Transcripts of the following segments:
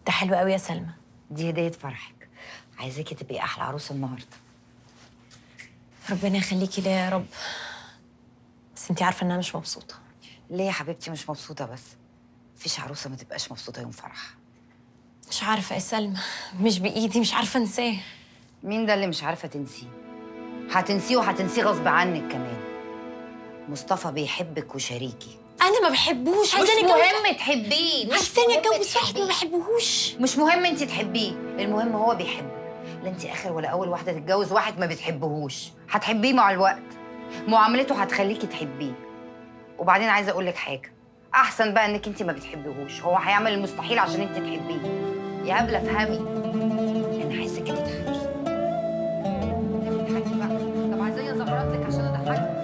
ده حلو قوي يا سلمى دي هديه فرحك عايزاكي تبقي احلى عروسه النهارده ربنا يخليكي ليا يا رب بس انتي عارفه ان انا مش مبسوطه ليه يا حبيبتي مش مبسوطه بس مفيش عروسه ما تبقاش مبسوطه يوم فرح مش عارفه يا سلمى مش بايدي مش عارفه انساه مين ده اللي مش عارفه تنسيه هتنسيه وهتنسيه غصب عنك كمان مصطفى بيحبك وشريكي انا ما بحبوش مش عايزاني اتجوز مهم تحبيه مش عايزاني مهم اتجوز واحد ما تحبيه. بحبهوش مش مهم انت تحبيه المهم هو بيحبك لا انت اخر ولا اول واحده تتجوز واحد ما بتحبهوش هتحبيه مع الوقت معاملته هتخليكي تحبيه وبعدين عايزه اقول لك حاجه احسن بقى انك انت ما بتحبيهوش هو هيعمل المستحيل عشان انت تحبيه يا هبله افهمي انا عايزاكي تضحكي تضحكي بقى طب عايزاني ازغرط لك عشان اضحكك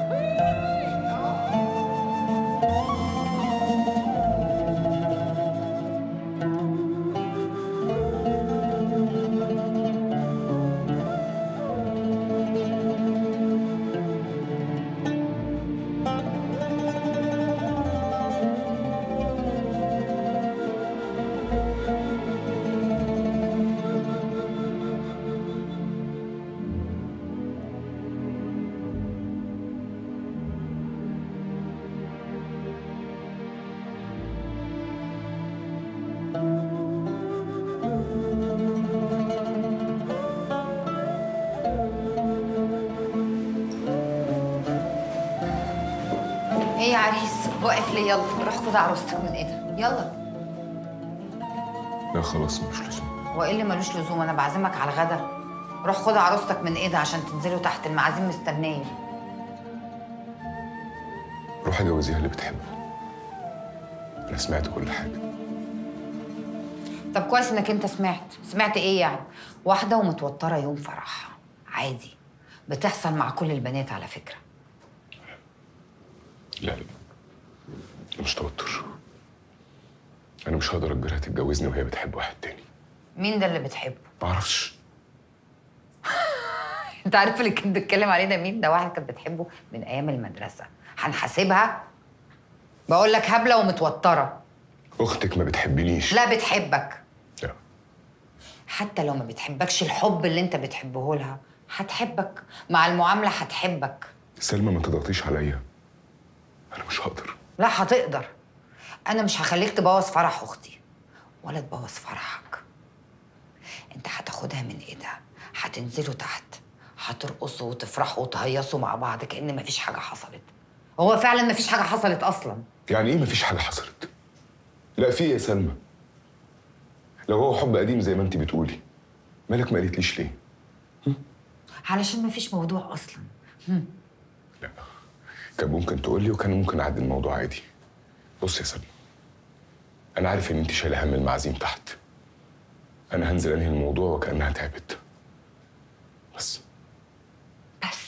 ايه يا عريس واقف ليه يلا روح خد عروستك من ايدها يلا لا خلاص مش لزوم هو ايه اللي ملوش لزوم انا بعزمك على الغدا روح خد عروستك من ايدها عشان تنزلوا تحت المعازيم مستنيه روحي جوزيها اللي بتحبه انا سمعت كل حاجه طب كويس انك انت سمعت سمعت ايه يعني واحده ومتوتره يوم فرحها عادي بتحصل مع كل البنات على فكره لا لا ده مش توتر انا مش هقدر اجبرها تتجوزني وهي بتحب واحد تاني مين ده اللي بتحبه معرفش انت عارف اللي كنت بتتكلم عليه ده مين ده واحد كانت بتحبه من ايام المدرسه هنحاسبها بقول لك هبله ومتوتره اختك ما بتحبنيش لا بتحبك لا حتى لو ما بتحبكش الحب اللي انت بتحبه لها هتحبك مع المعامله هتحبك سلمى ما تضغطيش عليا انا مش هقدر لا هتقدر انا مش هخليك تبوظ فرح اختي ولا تبوظ فرحك انت هتاخدها من ايدها هتنزلوا تحت هترقصوا وتفرحوا وتهيصوا مع بعض كأن مفيش حاجه حصلت هو فعلا مفيش حاجه حصلت اصلا يعني ايه مفيش حاجه حصلت لا في يا سلمى لو هو حب قديم زي ما انت بتقولي مالك ما قالتليش ليه علشان مفيش موضوع اصلا لا كان ممكن تقولي وكان ممكن اعدي الموضوع عادي بص يا سلمى انا عارف ان انت شايله هم المعازيم تحت انا هنزل انهي الموضوع وكانها تعبت بس بس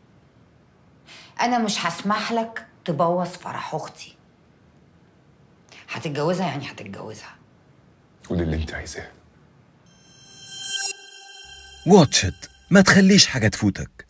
انا مش هسمح لك تبوظ فرح اختي هتتجوزها يعني هتتجوزها ودي اللي انت عايزاه واتش إت ما تخليش حاجة تفوتك